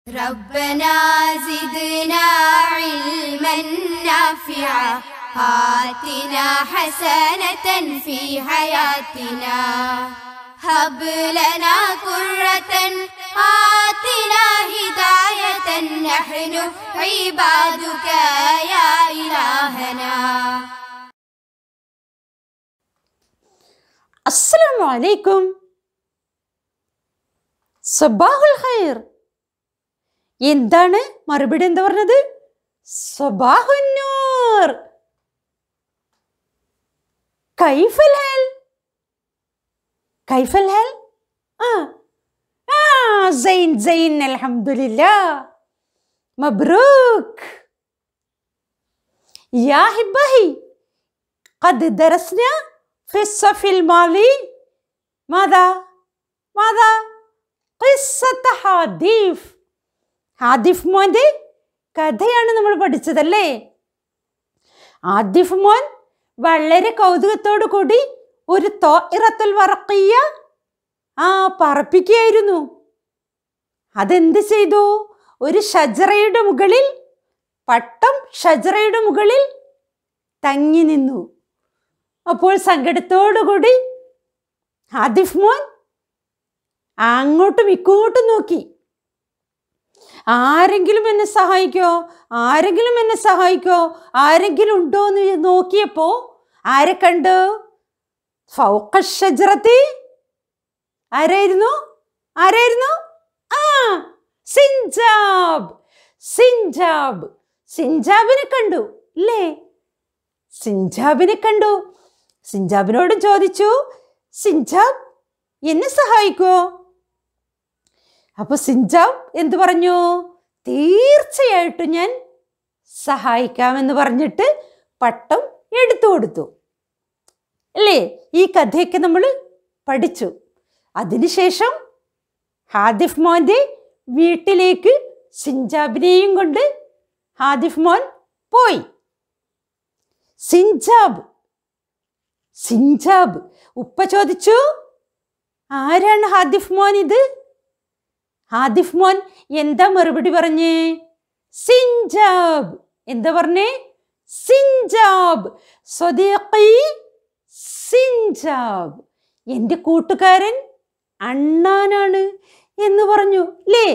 ربنا زدنا علما نافعا آتنا حسنة في حياتنا هب لنا قرة آتنا هداية نحن عبادك يا إلهنا അസ്സലാമു അലൈക്കും സബാഹുൽ ഖൈർ എന്താണ് മറുപടി എന്താ പറഞ്ഞത് സബാഹുന്നൂർ കൈഫൽ ഹൽ കൈഫൽ ഹൽ ആ ആ സൈൻ സൈൻ അൽഹംദുലില്ലാ മബ്രൂക്ക് يا حبهي قد درسنا في الصف الماضي ماذا؟ ماذا؟ قصة ഹാദിഫ് ഹാദിഫ് മോൻ്റെ കഥയാണ് നമ്മൾ പഠിച്ചതല്ലേ ആദിഫ് മോൻ വളരെ കൗതുകത്തോടു കൂടി ഒരു തോറത്തുൽ വറക്കിയ ആ പറപ്പിക്കുകയായിരുന്നു അതെന്ത് ചെയ്തു ഒരു ഷജറയുടെ മുകളിൽ പട്ടം ഷജറയുടെ മുകളിൽ തങ്ങി നിന്നു അപ്പോൾ സങ്കടത്തോടുകൂടി ആദിഫ് മോൻ അങ്ങോട്ടും ഇങ്ങോട്ടും നോക്കി ആരെങ്കിലും എന്നെ സഹായിക്കോ ആരെങ്കിലും എന്നെ സഹായിക്കോ ആരെങ്കിലും ഉണ്ടോ എന്ന് നോക്കിയപ്പോ ആരെ കണ്ടു ഫൗക്കഷജറത്തി ആരായിരുന്നു ആരായിരുന്നു ആ സിഞ്ചാബ് സിഞ്ചാബ് സിഞ്ചാബിനെ കണ്ടു അല്ലേ സിഞ്ചാബിനെ കണ്ടു സിഞ്ചാബിനോട് ചോദിച്ചു സിഞ്ചാബ് എന്നെ സഹായിക്കോ അപ്പൊ സിഞ്ചാബ് എന്തു പറഞ്ഞു തീർച്ചയായിട്ടും ഞാൻ സഹായിക്കാമെന്ന് പറഞ്ഞിട്ട് പട്ടം എടുത്തു കൊടുത്തു അല്ലേ ഈ കഥയൊക്കെ നമ്മൾ പഠിച്ചു അതിനുശേഷം ഹാദിഫ് മോൻ്റെ വീട്ടിലേക്ക് സിഞ്ചാബിനെയും കൊണ്ട് ഹാദിഫ് മോൻ പോയി സിഞ്ചാബ് സിഞ്ചാബ് ഉപ്പ ചോദിച്ചു ആരാണ് ഹാദിഫ് മോൻ ഇത് ഹാദിഫ് മോൻ എന്താ മറുപടി പറഞ്ഞേ സിഞ്ചാബ് എന്താ പറഞ്ഞേ സിഞ്ചാബ് സ്വദീഖി സിഞ്ചാബ് എൻ്റെ കൂട്ടുകാരൻ അണ്ണാനാണ് എന്ന് പറഞ്ഞു ലേ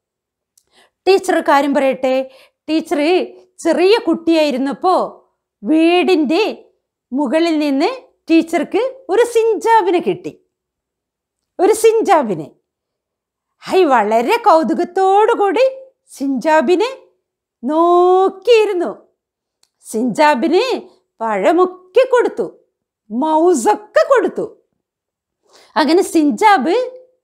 ടീച്ചർ കാര്യം പറയട്ടെ ടീച്ചർ ചെറിയ കുട്ടിയായിരുന്നപ്പോൾ വീടിൻ്റെ മുകളിൽ നിന്ന് ടീച്ചർക്ക് ഒരു സിഞ്ചാബിനെ കിട്ടി ഒരു സിഞ്ചാബിനെ ഹൈ വളരെ കൗതുകത്തോടുകൂടി സിഞ്ചാബിനെ നോക്കിയിരുന്നു സിഞ്ചാബിന് പഴമൊക്കെ കൊടുത്തു മൗസൊക്കെ കൊടുത്തു അങ്ങനെ സിഞ്ചാബ്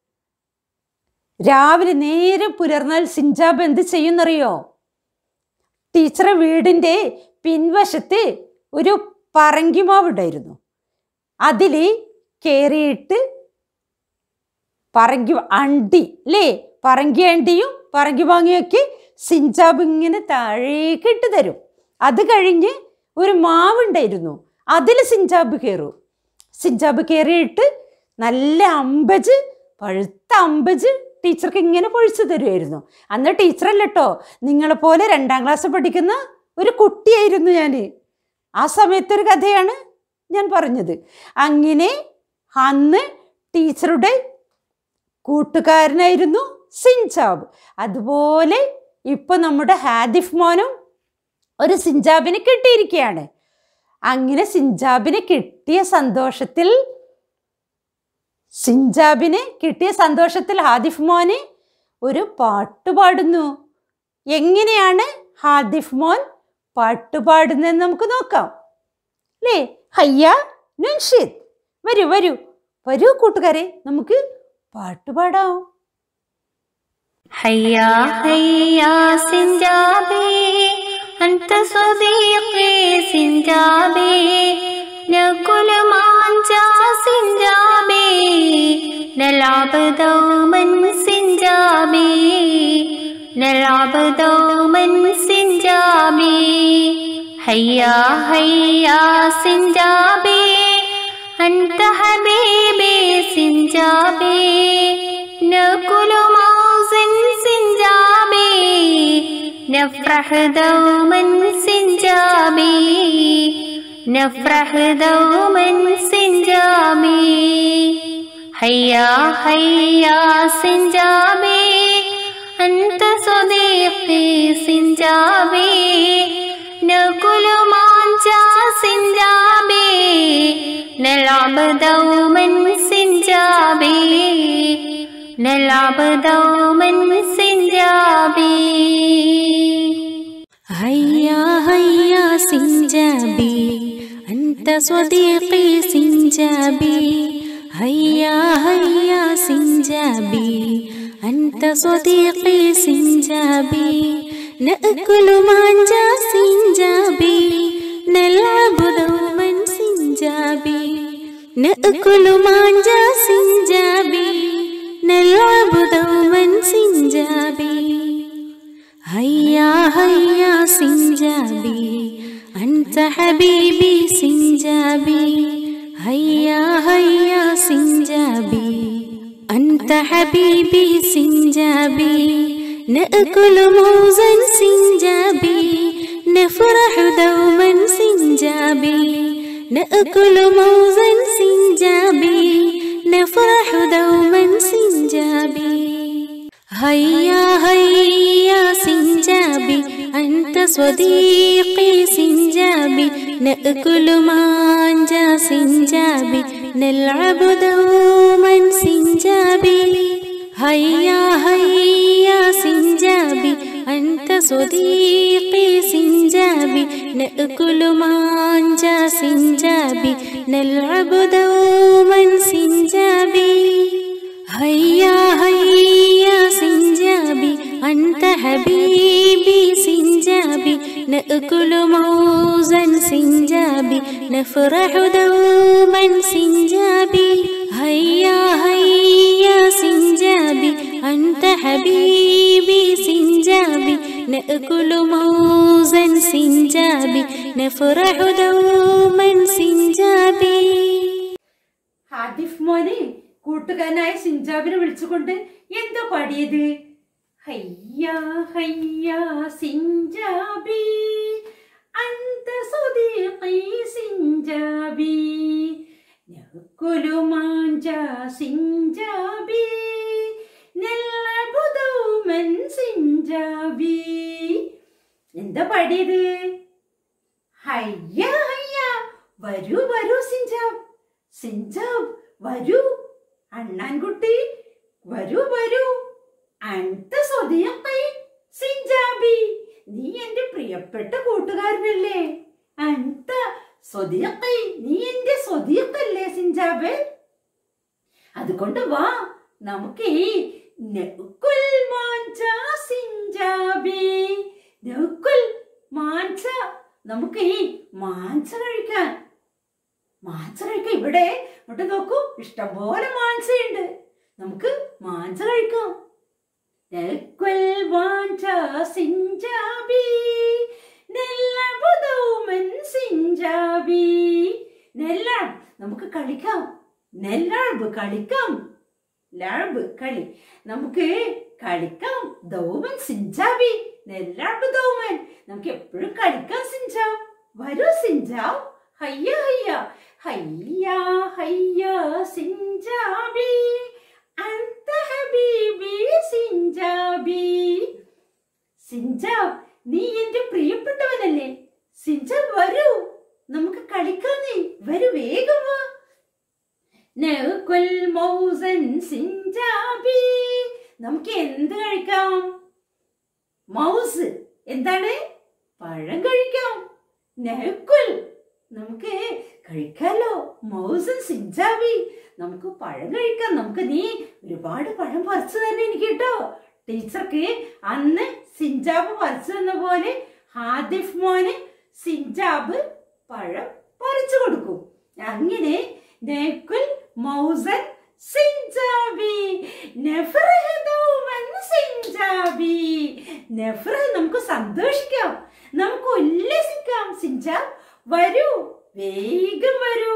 രാവിലെ നേരെ പുലർന്നാൽ സിഞ്ചാബ് എന്ത് ചെയ്യുന്നറിയോ ടീച്ചറെ വീടിൻ്റെ പിൻവശത്ത് ഒരു പറങ്കിമാവ് ഉണ്ടായിരുന്നു അതിൽ കയറിയിട്ട് പറങ്കി അണ്ടി അല്ലേ പറങ്കി അണ്ടിയും പറങ്കി മാങ്ങയൊക്കെ സിഞ്ചാബ് ഇങ്ങനെ താഴേക്ക് ഇട്ട് തരും അത് കഴിഞ്ഞ് ഒരു മാവുണ്ടായിരുന്നു അതിൽ സിഞ്ചാബ് കയറും സിഞ്ചാബ് കയറിയിട്ട് നല്ല അമ്പജ് പഴുത്ത അമ്പജ് ടീച്ചർക്ക് ഇങ്ങനെ പൊഴിച്ചു തരുമായിരുന്നു അന്ന് ടീച്ചറല്ല കേട്ടോ നിങ്ങളെപ്പോലെ രണ്ടാം ക്ലാസ് പഠിക്കുന്ന ഒരു കുട്ടിയായിരുന്നു ഞാൻ ആ സമയത്തൊരു കഥയാണ് ഞാൻ പറഞ്ഞത് അങ്ങനെ അന്ന് ടീച്ചറുടെ കൂട്ടുകാരനായിരുന്നു സിഞ്ചാബ് അതുപോലെ ഇപ്പൊ നമ്മുടെ ഹാദിഫ് മോനും ഒരു സിഞ്ചാബിനെ കിട്ടിയിരിക്കുകയാണ് അങ്ങനെ സിഞ്ചാബിനെ കിട്ടിയ സന്തോഷത്തിൽ സിഞ്ചാബിനെ കിട്ടിയ സന്തോഷത്തിൽ ഹാദിഫ് മോന് ഒരു പാട്ട് പാടുന്നു എങ്ങനെയാണ് ഹാദിഫ് മോൻ പാട്ട് പാടുന്നതെന്ന് നമുക്ക് നോക്കാം അല്ലേ ഹയ്യ നുൻഷിദ് വരൂ വരൂ വരൂ കൂട്ടുകാരെ നമുക്ക് പാട്ട് പാടാം هيا هيا سنجابي أنت صديقي سنجابي نأكل مانجا سنجابي نلعب دوما سنجابي نلعب دوما سنجابي هيا هيا سنجابي أنت حبيبي سنجابي نأكل موز سنجابي نفرح دوما سنجابي نفرح دوما سنجابي هيا هيا سنجابي أنت صديقي سنجابي نأكل مانجا سنجابي نلعب دوما سنجابي نلعب دوما سنجابي هيا هيا سنجابي أنت صديقي سنجابي هيا هيا سنجابي أنت صديقي سنجابي نأكل مانجا سنجابي نلعب دوما سنجابي نأكل مانجا سنجابي نلعب دوما سنجابي هيا هيا سنجابي أنت حبيبي سنجابي هيا هيا سنجابي أنت حبيبي سنجابي نأكل موزا سنجابي نفرح دوما سنجابي نأكل موزا سنجابي نفرح دوما سنجابي هيا هيا سنجابي أنت صديقي سنجابي نأكل مانجا سنجابي نلعب دوما سنجابي هيا هيا سنجابي أنت صديقي سنجابي نأكل مانجا سنجابي نلعب دوما سنجابي هيا هيا سنجابي أنت حبيبي سنجابي نأكل موزا سنجابي نفرح دوما سنجابي هيا هيا سنجابي أنت حبيبي سنجابي نأكل موزا سنجابي نفرح دوما سنجابي ഹാദിഫ് മോനെ കൂട്ടുകാരനായ സിഞ്ചാബിനെ വിളിച്ചുകൊണ്ട് എന്താ പാടിയത് ഹയ്യാ ഹയ്യാ സിഞ്ചാബി അന്ത സുദീഖി സിഞ്ചാബി നഅ്കുലു മാഞ്ച സിഞ്ചാബി നൽഅബു ദൗമൻ സിഞ്ചാബി എന്താ പാടിയത് ഹയ്യ ഹയ്യ വരൂ വരൂ സിഞ്ചാബ് സിഞ്ചാബ് വരൂ അണ്ണാൻകുട്ടി വരൂ വരൂ അന്ത സ്വതീയപ്പൈ സിഞ്ചാബി നീ എന്റെ പ്രിയപ്പെട്ട കൂട്ടുകാരനല്ലേ അന്ത സ്വതീയപ്പൈ നീ എന്റെ സ്വതീയപ്പല്ലേ സിഞ്ചാബ് അതുകൊണ്ട് വാ നമുക്ക് ഈ നൗക്കുൽ മാഞ്ച സിഞ്ചാബി നൗക്കുൽ മാഞ്ച നമുക്ക് ഈ മാഞ്ച കഴിക്കാൻ മാഞ്ച കഴിക്കാം ഇവിടെ ഇങ്ങോട്ട് നോക്കൂ ഇഷ്ടംപോലെ മാഞ്ചയുണ്ട് നമുക്ക് മാഞ്ച കഴിക്കാം നൗക്കുൽ മാഞ്ച സിഞ്ചാബി നെല്ലബുദൗമൻ സിഞ്ചാബി നെല്ലാം നമുക്ക് കളിക്കാം നെല്ലാഴ്ബ് കളിക്കാം ലാഴ്ബ് കളി നമുക്ക് കളിക്കാം ദൗമൻ സിഞ്ചാബി നെല്ലാഴ്ബ് ദൗമൻ നമുക്ക് എപ്പോഴും കളിക്കാം സിഞ്ചാവ് വരൂ സിഞ്ചാവ് ഹയ്യ ഹയ്യ ഹയ്യ ഹയ്യ സിഞ്ചാബി അന്ത ഹബീബി സിഞ്ചാബി സിഞ്ചാവ് നീ എന്റെ പ്രിയപ്പെട്ടവനല്ലേ സിഞ്ചാവ് വരൂ നമുക്ക് കളിക്കാന്നേ വരൂ വേഗം വാ നൗകുൽ മൗസൻ സിഞ്ചാബി നമുക്ക് എന്ത് കഴിക്കാം മൗസ് എന്താണ് പഴം കഴിക്കാം നൗകുൽ നമുക്ക് കഴിക്കാലോ മൗസൻ സിഞ്ചാബി നമുക്ക് പഴം കഴിക്കാം നമുക്ക് നീ ഒരുപാട് പഴം പറിച്ചു തന്നെ എനിക്ക് കേട്ടോ ടീച്ചർക്ക് അന്ന് സിഞ്ചാബ് പറിച്ചു തന്ന പോലെ ഹാദിഫ് മോന് സിഞ്ചാബ് പഴം പറിച്ചു കൊടുക്കും അങ്ങനെ നേക്കുൽ മൗസൻ സിഞ്ചാബി നെഫ്രഹ് ദൗമൻ സിഞ്ചാബി നെഫ്രഹ് നമുക്ക് സന്തോഷിക്കാം നമുക്ക് ഉല്ലസിക്കാം സിഞ്ചാബ് വരൂ വേഗം വരൂ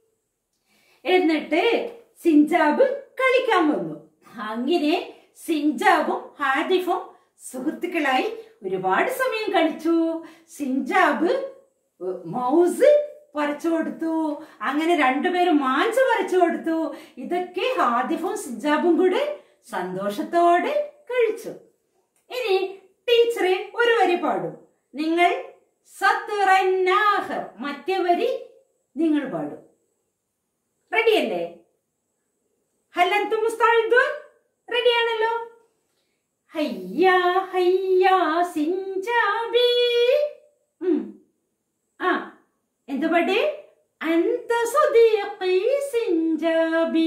എന്നിട്ട് സിഞ്ചാബ് കളിക്കാൻ വന്നു അങ്ങനെ സിഞ്ചാബും ഹാദിഫും സുഹൃത്തുക്കളായി ഒരുപാട് സമയം കളിച്ചു സിഞ്ചാബ് ഏഹ്, മൗസ് വരച്ചു കൊടുത്തു അങ്ങനെ രണ്ടുപേരും മാഞ്ച് വരച്ചു കൊടുത്തു ഇതൊക്കെ ഹാദിഫും സിഞ്ചാബും കൂടെ സന്തോഷത്തോടെ കഴിച്ചു ഇനി ടീച്ചറെ ഒരു വരി പാടും നിങ്ങൾ സത്തുറന്നാഹ് മറ്റേ വരി നിങ്ങൾ പാടും റെഡിയല്ലേ ഹല്ലന്തു മുസ്താഹിദുൻ റെഡിയാണല്ലോ ഹയ്യാ ഹയ്യാ സിഞ്ചാബി ഉം. ആ എന്ത് പാട്ട് അന്ത സ്വദീഖി സിഞ്ചാബി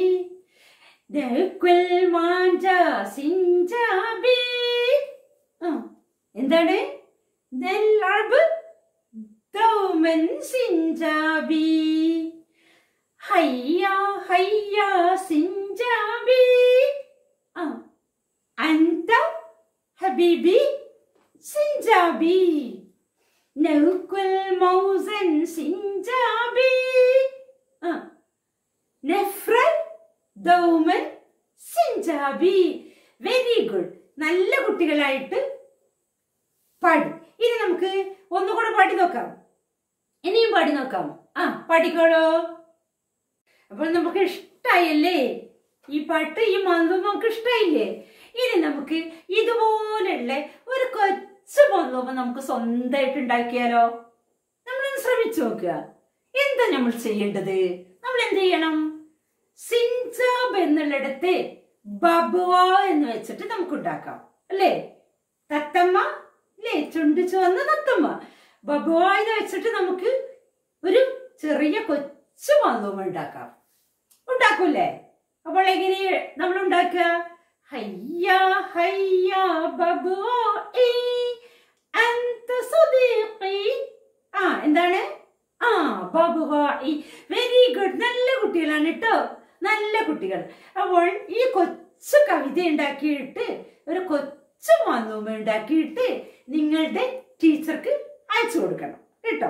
ദക്കുൽ മാഞ്ച സിഞ്ചാബി ആ എന്താണ് നെല്ലബ് ദൗമൻ സിഞ്ചാബി ഹയ്യാ ഹയ്യാ സിഞ്ചാബി ആ അന്ത ഹബീബി സിഞ്ചാബി നൗകുൽ മൗസൻ സിഞ്ചാബി ആ നെഫ്രൻ ദൗമൻ സിഞ്ചാബി വെരി ഗുഡ് നല്ല കുട്ടികളായിട്ട് പാടി ഇനി നമുക്ക് ഒന്നുകൂടെ പാടി നോക്കാം ഇനിയും പാടി നോക്കാം ആ പാടിക്കോളൂ അപ്പോൾ നമുക്ക് ഇഷ്ടായല്ലേ ഈ പാട്ട് ഈ മന്ദം നമുക്ക് ഇഷ്ടായില്ലേ ഇനി നമുക്ക് ഇതുപോലുള്ള ഒരു കൊച്ചു മന്ദം നമുക്ക് സ്വന്തമായിട്ട് ഉണ്ടാക്കിയാലോ നമ്മളൊന്ന് ശ്രമിച്ചു നോക്കുക എന്താ നമ്മൾ ചെയ്യേണ്ടത് നമ്മൾ എന്ത് ചെയ്യണം സിൻജാബ് എന്നുള്ളിടത്ത് ബബുവ എന്ന് വെച്ചിട്ട് നമുക്ക് ഉണ്ടാക്കാം അല്ലേ തത്തമ്മ അല്ലേ ചുണ്ട് ചുവന്ന തത്തമ്മ ബബുവ എന്ന് വെച്ചിട്ട് നമുക്ക് ഒരു ചെറിയ കൊച്ചു മന്ദവും ഉണ്ടാക്കാം ഉണ്ടാക്കൂലേ അപ്പോൾ എങ്ങനെ നമ്മൾ ഉണ്ടാക്കുക ഹയ്യ ഹയ്യ ബബുവ ഈ അന്ത സുദീഖി ആ എന്താണ് ആ ബബുവ ഈ വെരി ഗുഡ് നല്ല കുട്ടികളാണ് കേട്ടോ നല്ല കുട്ടികൾ അപ്പോൾ ഈ കൊച്ചു കവിത ഉണ്ടാക്കിയിട്ട് ഒരു കൊച്ചു മാന്തോമ ഉണ്ടാക്കിയിട്ട് നിങ്ങളുടെ ടീച്ചർക്ക് അയച്ചു കൊടുക്കണം കേട്ടോ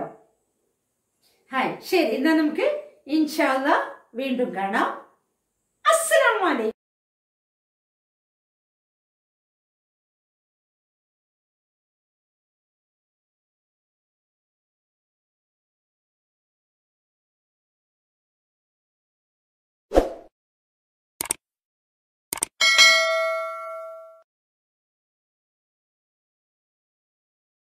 ഹായ് ശരി എന്നാ നമുക്ക് ഇൻഷാല്ല വീണ്ടും കാണാം അസ്സലാമലൈക്കും